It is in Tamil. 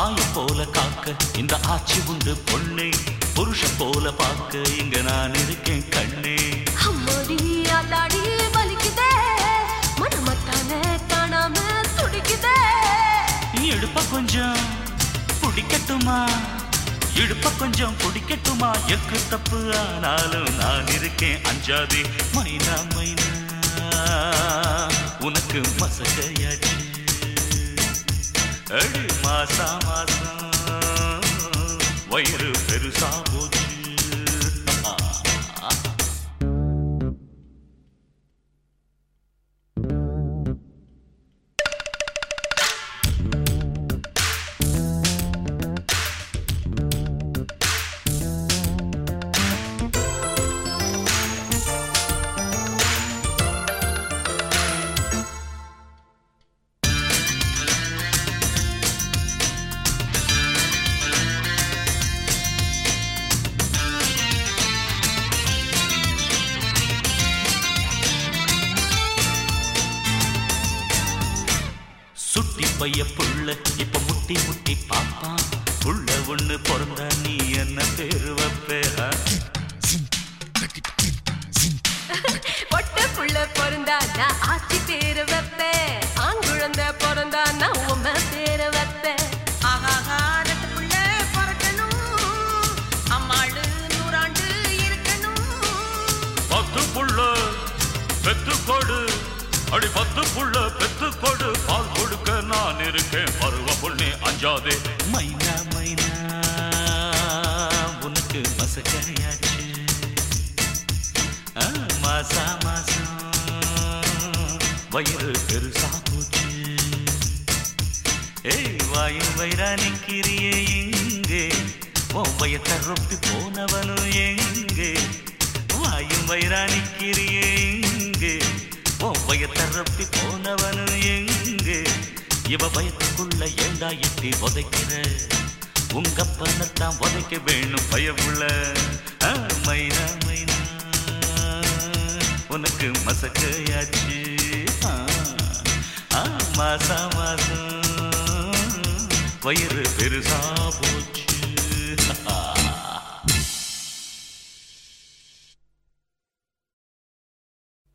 நாய போல காக்க இந்த ஆட்சி உண்டு பொண்ணே புருஷ போல பார்க்க இங்க நான் இருக்கேன் கண்ணே அம்மாடி ஆத்தாடி வலிக்குதே மனமத்தான காணாம துடிக்குதே இடுப்ப கொஞ்சம் பிடிக்கட்டுமா இடுப்ப கொஞ்சம் பிடிக்கட்டுமா எக்கு தப்பு ஆனாலும் நான் இருக்கேன் அஞ்சாதே மைனா மைனா உனக்கு மசக்கையாச்சு அடி மாசா மாசம் வயிறு பெருசா போச்சு சுட்டி பைய புள்ள இப்ப முட்டி முட்டி பாப்பான் புள்ள ஒண்ணு பிறந்தா நீ என்ன பேரு வைப்ப பொட்ட புள்ள பிறந்தா நான் ஆச்சி பேரு வைப்பேன் ஆண் குழந்தை பிறந்தா நான் உம பேரு வைப்பேன் ஆகாகா ரெண்டு புள்ள பிறக்கணும் அம்மாளு நூறாண்டு இருக்கணும் பத்து புள்ள பெத்து கொடு அடி பத்து புள்ள பெத்து கொடு பால் கொடுக்க நான் இருக்கேன் பருவ பொண்ணே அஞ்சாதே மைனா மைனா உனக்கு மசக்கையாச்சு ஆ, மாசா மாசம் வயிறு பெருசா போச்சு ஏய் வாயும் வயிறா நிக்கிறியே எங்கே உன் வயத்தை ரொப்பி போனவனும் எங்கே வாயும் வயிறா நிக்கிறியே எங்கே உன் வயத்தை ரொப்பி போனவனும் எங்கே இவ பயத்துக்குள்ள ஏண்டா எட்டி உதைக்கிற உங்க பணத்தான் உதைக்க வேணும் பயமுள்ள ஆ, மைனா மைனா உனக்கு மசக்கையாச்சு ஆ, ஆ, மாசா மாசம் வயிறு பெருசா போச்சு